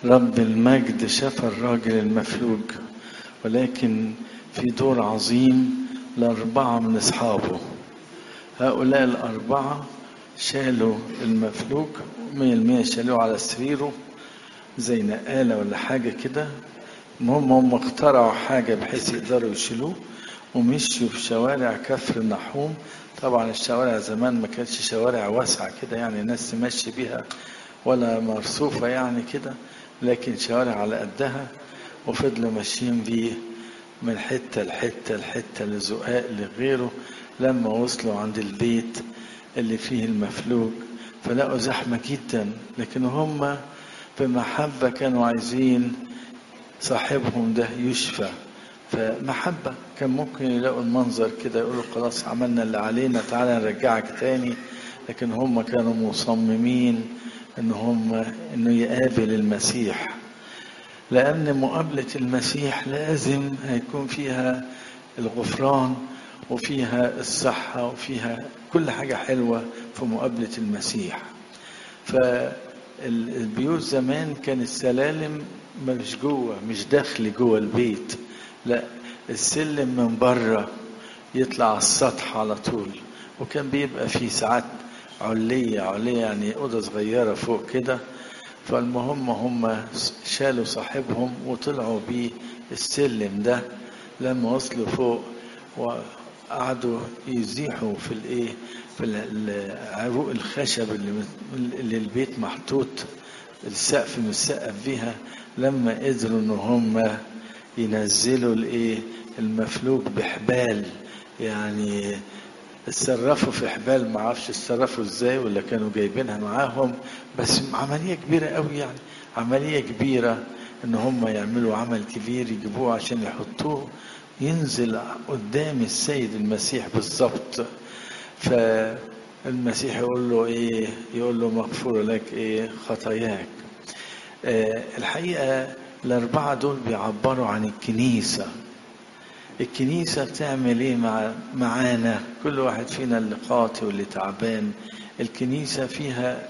رب المجد شفى الراجل المفلوج ولكن في دور عظيم لأربعة من أصحابه هؤلاء الأربعة شالوا المفلوج مية المية شالوه على سريره زي نقالة ولا حاجة كده المهم هم اخترعوا حاجة بحيث يقدروا يشيلوه ومشوا في شوارع كفر النحوم طبعا الشوارع زمان ما كانتش شوارع واسعة كده يعني الناس تمشي بيها ولا مرصوفة يعني كده لكن شوارع على قدها وفضلوا ماشيين بيه من حتة لحتة لحتة لزقاق لغيره لما وصلوا عند البيت اللي فيه المفلوج فلقوا زحمة جدا لكن هم بمحبة كانوا عايزين صاحبهم ده يشفى فمحبة كان ممكن يلاقوا المنظر كده يقولوا خلاص عملنا اللي علينا تعالى نرجعك تاني لكن هم كانوا مصممين ان هم انه يقابل المسيح لان مقابلة المسيح لازم هيكون فيها الغفران وفيها الصحة وفيها كل حاجة حلوة في مقابلة المسيح فالبيوت زمان كان السلالم مش جوه مش داخل جوه البيت لا السلم من بره يطلع على السطح على طول وكان بيبقى فيه ساعات علية علية يعني أوضة صغيرة فوق كده فالمهم هم شالوا صاحبهم وطلعوا بيه السلم ده لما وصلوا فوق وقعدوا يزيحوا في الايه في عروق الخشب اللي, اللي البيت محطوط السقف متسقف بيها لما قدروا ان هم ينزلوا الايه المفلوج بحبال يعني اتصرفوا في حبال ما اعرفش اتصرفوا ازاي ولا كانوا جايبينها معاهم بس عمليه كبيره قوي يعني عمليه كبيره ان هم يعملوا عمل كبير يجيبوه عشان يحطوه ينزل قدام السيد المسيح بالظبط فالمسيح يقول له ايه يقول له مغفور لك ايه خطاياك آه الحقيقه الاربعه دول بيعبروا عن الكنيسه الكنيسة بتعمل ايه مع معانا كل واحد فينا اللي قاطي واللي تعبان الكنيسة فيها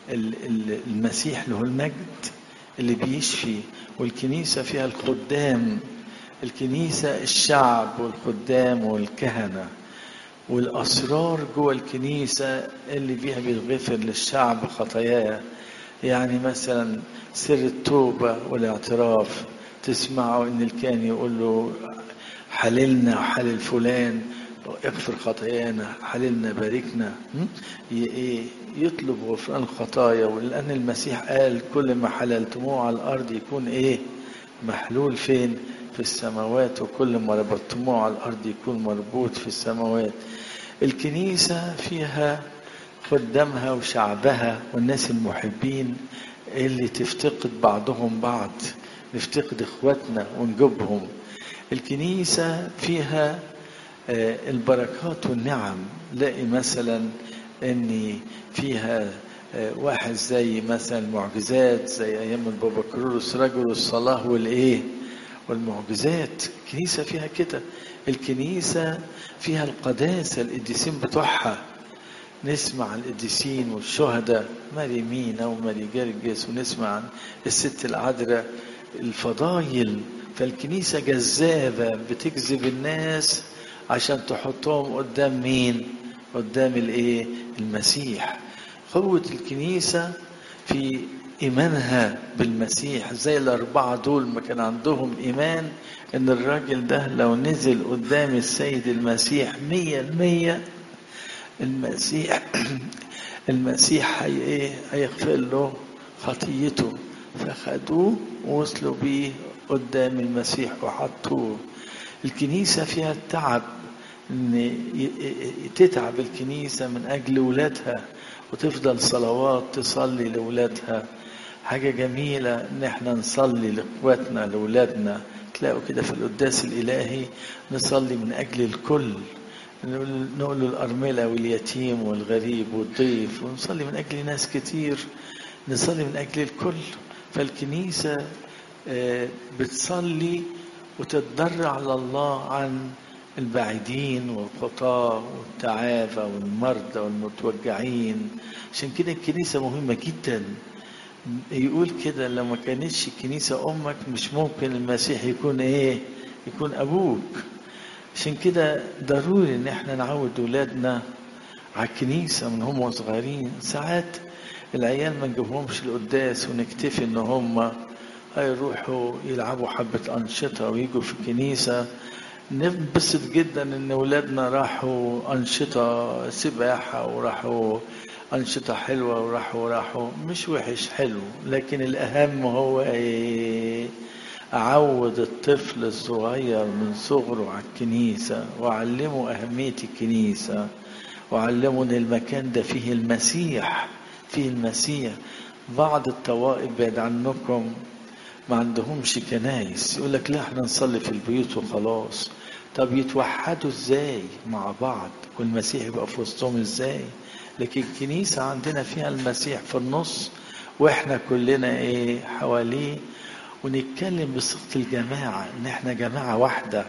المسيح له المجد اللي بيشفي والكنيسة فيها الخدام الكنيسة الشعب والخدام والكهنة والأسرار جوه الكنيسة اللي فيها بيغفر للشعب خطاياه يعني مثلا سر التوبة والاعتراف تسمعوا ان الكاهن يقول له حللنا وحلل فلان اغفر خطايانا حللنا باركنا يطلب غفران الخطايا ولأن المسيح قال كل ما حللتموه على الأرض يكون إيه محلول فين في السماوات وكل ما ربطتموه على الأرض يكون مربوط في السماوات الكنيسة فيها خدامها وشعبها والناس المحبين اللي تفتقد بعضهم بعض نفتقد اخواتنا ونجيبهم الكنيسة فيها البركات والنعم لاقي مثلا ان فيها واحد زي مثلا معجزات زي ايام البابا كرولوس رجل الصلاة والايه والمعجزات الكنيسة فيها كده الكنيسة فيها القداسة القديسين بتوعها نسمع عن القديسين والشهداء ماري مينا وماري جرجس ونسمع عن الست العذراء الفضايل فالكنيسة جذابة بتجذب الناس عشان تحطهم قدام مين قدام الايه المسيح قوة الكنيسة في إيمانها بالمسيح زي الأربعة دول ما كان عندهم إيمان إن الراجل ده لو نزل قدام السيد المسيح مية المية المسيح المسيح هي إيه هيغفر له خطيته فخدوه ووصلوا بيه قدام المسيح وحطوه الكنيسة فيها التعب ان تتعب الكنيسة من اجل ولادها وتفضل صلوات تصلي لولادها حاجة جميلة ان احنا نصلي لاخواتنا لولادنا تلاقوا كده في القداس الالهي نصلي من اجل الكل نقول الأرملة واليتيم والغريب والضيف ونصلي من أجل ناس كتير نصلي من أجل الكل فالكنيسة بتصلي وتتضرع على الله عن البعيدين والخطاة والتعافى والمرضى والمتوجعين عشان كده الكنيسة مهمة جدا يقول كده لو ما كانتش الكنيسة أمك مش ممكن المسيح يكون إيه يكون أبوك عشان كده ضروري إن إحنا نعود ولادنا على الكنيسة من هم صغيرين ساعات العيال ما نجيبهمش القداس ونكتفي إن هم هيروحوا يلعبوا حبة أنشطة ويجوا في الكنيسة ننبسط جدا إن ولادنا راحوا أنشطة سباحة وراحوا أنشطة حلوة وراحوا راحوا مش وحش حلو لكن الأهم هو إيه أعود الطفل الصغير من صغره على الكنيسة وأعلمه أهمية الكنيسة وأعلمه إن المكان ده فيه المسيح فيه المسيح بعض الطوائف بعد عنكم ما عندهمش كنايس يقول لك لا احنا نصلي في البيوت وخلاص طب يتوحدوا ازاي مع بعض والمسيح يبقى في وسطهم ازاي لكن الكنيسة عندنا فيها المسيح في النص واحنا كلنا ايه حواليه ونتكلم بصيغة الجماعة ان احنا جماعة واحدة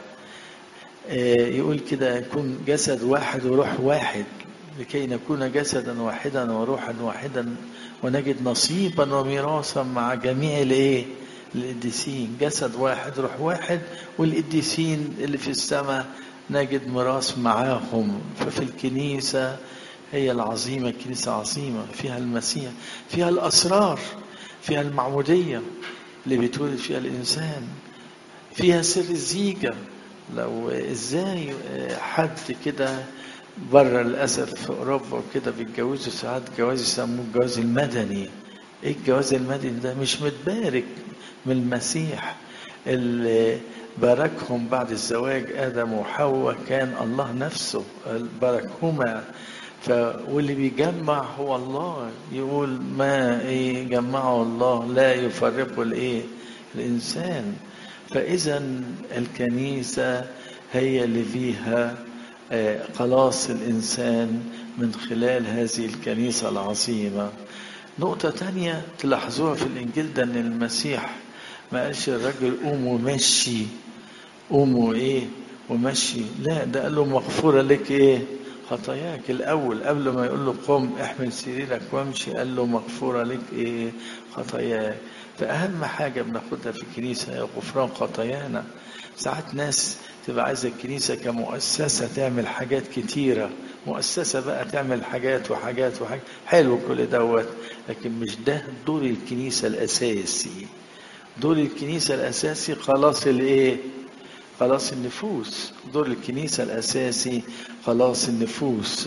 إيه يقول كده يكون جسد واحد وروح واحد لكي نكون جسدا واحدا وروحا واحدا ونجد نصيبا وميراثا مع جميع الايه القديسين جسد واحد روح واحد والقديسين اللي في السماء نجد ميراث معاهم ففي الكنيسة هي العظيمة الكنيسة عظيمة فيها المسيح فيها الأسرار فيها المعمودية اللي بيتولد فيها الإنسان فيها سر الزيجة لو إزاي حد كده بره للأسف في أوروبا وكده بيتجوزوا ساعات جواز يسموه الجواز المدني إيه الجواز المدني ده مش متبارك من المسيح اللي باركهم بعد الزواج آدم وحواء كان الله نفسه باركهما ف واللي بيجمع هو الله يقول ما ايه جمعه الله لا يفرقه الايه الانسان فاذا الكنيسه هي اللي فيها آه خلاص الانسان من خلال هذه الكنيسه العظيمه نقطه تانية تلاحظوها في الانجيل ده ان المسيح ما قالش الراجل قوم ومشي قوم وايه ومشي لا ده قال له مغفوره لك ايه خطاياك الأول قبل ما يقول له قم احمل سريرك وامشي قال له مغفورة لك إيه خطاياك فأهم حاجة بناخدها في الكنيسة هي غفران خطايانا ساعات ناس تبقى عايزة الكنيسة كمؤسسة تعمل حاجات كتيرة مؤسسة بقى تعمل حاجات وحاجات وحاجات حلو كل دوت لكن مش ده دور الكنيسة الأساسي دور الكنيسة الأساسي خلاص الإيه خلاص النفوس دور الكنيسة الأساسي خلاص النفوس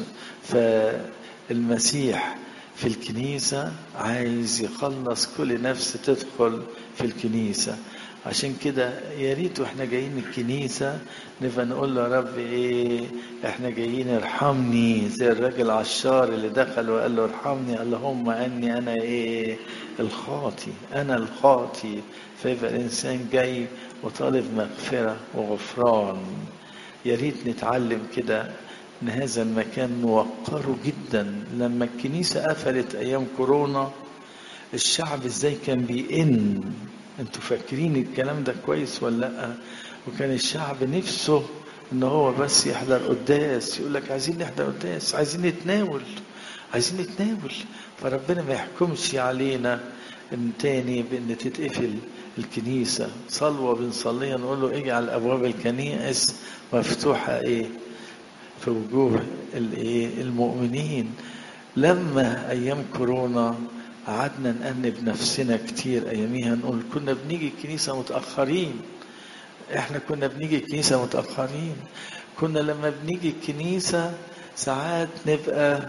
فالمسيح في الكنيسة عايز يخلص كل نفس تدخل في الكنيسة عشان كده يا ريت واحنا جايين الكنيسة نبقى نقول له يا رب ايه احنا جايين ارحمني زي الراجل عشار اللي دخل وقال له ارحمني اللهم اني انا ايه الخاطي انا الخاطي فيبقى الانسان جاي وطالب مغفرة وغفران يا ريت نتعلم كده ان هذا المكان نوقره جدا لما الكنيسة قفلت ايام كورونا الشعب ازاي كان بيئن انتوا فاكرين الكلام ده كويس ولا لا وكان الشعب نفسه ان هو بس يحضر قداس يقول لك عايزين نحضر قداس عايزين نتناول عايزين نتناول فربنا ما يحكمش علينا ان تاني بان تتقفل الكنيسة صلوة بنصليها نقول له اجعل ابواب الكنائس مفتوحة ايه في وجوه الايه المؤمنين لما ايام كورونا قعدنا نأنب نفسنا كتير أياميها نقول كنا بنيجي الكنيسة متأخرين إحنا كنا بنيجي الكنيسة متأخرين كنا لما بنيجي الكنيسة ساعات نبقى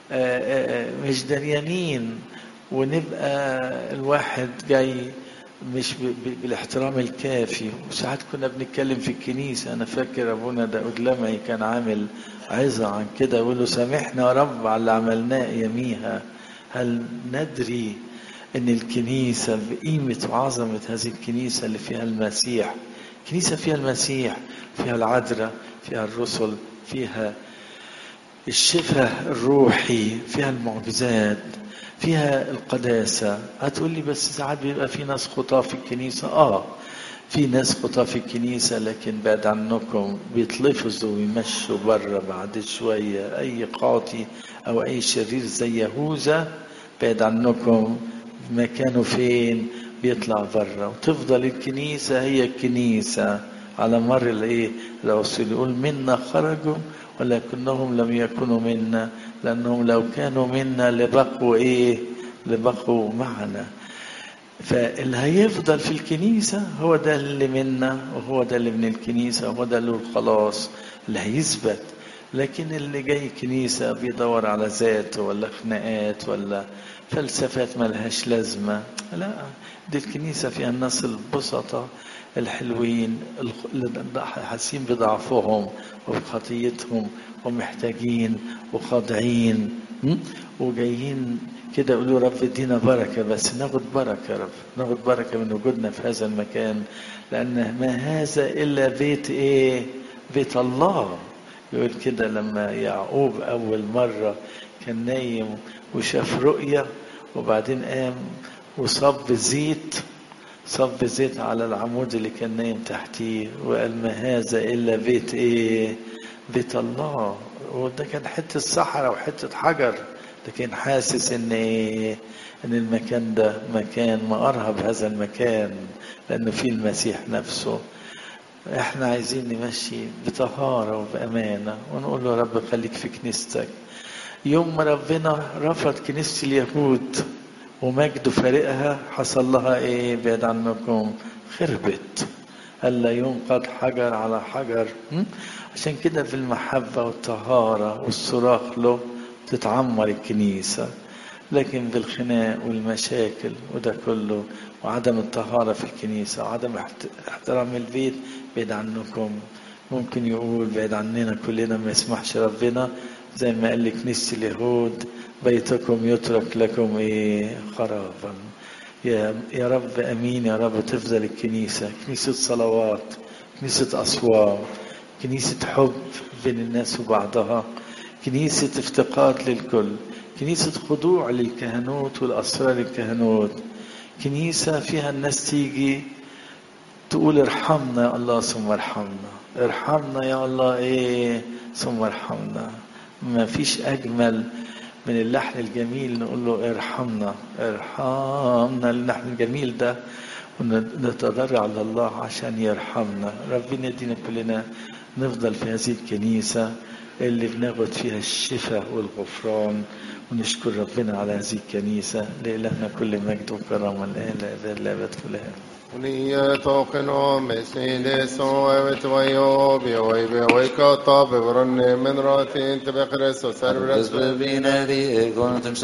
مش دريانين ونبقى الواحد جاي مش بالاحترام الكافي وساعات كنا بنتكلم في الكنيسة أنا فاكر أبونا داود لمعي كان عامل عظة عن كده يقول له سامحنا يا رب على اللي عملناه يميها هل ندري ان الكنيسة بقيمة وعظمة هذه الكنيسة اللي فيها المسيح كنيسة فيها المسيح فيها العذراء فيها الرسل فيها الشفاء الروحي فيها المعجزات فيها القداسة هتقول لي بس ساعات بيبقى في ناس خطاة في الكنيسة اه في ناس خطاة في الكنيسة لكن بعد عنكم بيتلفظوا ويمشوا بره بعد شوية أي قاطي أو أي شرير زي يهوذا بعد عنكم مكانه فين بيطلع بره وتفضل الكنيسة هي الكنيسة على مر الايه الرسول يقول منا خرجوا ولكنهم لم يكونوا منا لانهم لو كانوا منا لبقوا ايه لبقوا معنا فاللي هيفضل في الكنيسة هو ده اللي منا وهو ده اللي من الكنيسة وهو ده اللي الخلاص اللي هيثبت لكن اللي جاي كنيسة بيدور على ذاته ولا خناقات ولا فلسفات ملهاش لازمة لا دي الكنيسة فيها الناس البسطة الحلوين اللي حاسين بضعفهم وبخطيتهم ومحتاجين وخاضعين وجايين كده يقولوا رب ادينا بركة بس ناخد بركة يا رب ناخد بركة من وجودنا في هذا المكان لأن ما هذا إلا بيت إيه بيت الله يقول كده لما يعقوب أول مرة كان نايم وشاف رؤية وبعدين قام وصب زيت صب زيت على العمود اللي كان نايم تحتيه وقال ما هذا إلا بيت إيه بيت الله وده كان حتة صحراء وحتة حجر لكن حاسس ان ايه ان المكان ده مكان ما ارهب هذا المكان لانه فيه المسيح نفسه احنا عايزين نمشي بطهارة وبأمانة ونقول له رب خليك في كنيستك يوم ما ربنا رفض كنيسة اليهود ومجد فارقها حصل لها ايه بعد عنكم خربت ألا ينقض حجر على حجر عشان كده في المحبة والطهارة والصراخ له تتعمر الكنيسة لكن بالخناق والمشاكل وده كله وعدم الطهارة في الكنيسة وعدم احترام البيت بعيد عنكم ممكن يقول بعيد عننا كلنا ما يسمحش ربنا زي ما قال لكنيسة اليهود بيتكم يترك لكم ايه خرابا يا يا رب امين يا رب تفضل الكنيسة كنيسة صلوات كنيسة أصوات كنيسة حب بين الناس وبعضها كنيسة افتقاد للكل كنيسة خضوع للكهنوت والأسرار الكهنوت كنيسة فيها الناس تيجي تقول ارحمنا يا الله ثم ارحمنا ارحمنا يا الله ايه ثم ارحمنا ما فيش أجمل من اللحن الجميل نقول له ارحمنا ارحمنا اللحن الجميل ده ونتضرع لله عشان يرحمنا ربنا يدينا كلنا نفضل في هذه الكنيسة اللي بناخد فيها الشفاء والغفران ونشكر ربنا على هذه الكنيسة لإلهنا كل مجد وكرامة الآن لأبد الأبد كلها ونيتوقن مسيد سوى ويوبي ويبي ويكطب برن من راتين تبقرس وسر بس ببينا دي كنتم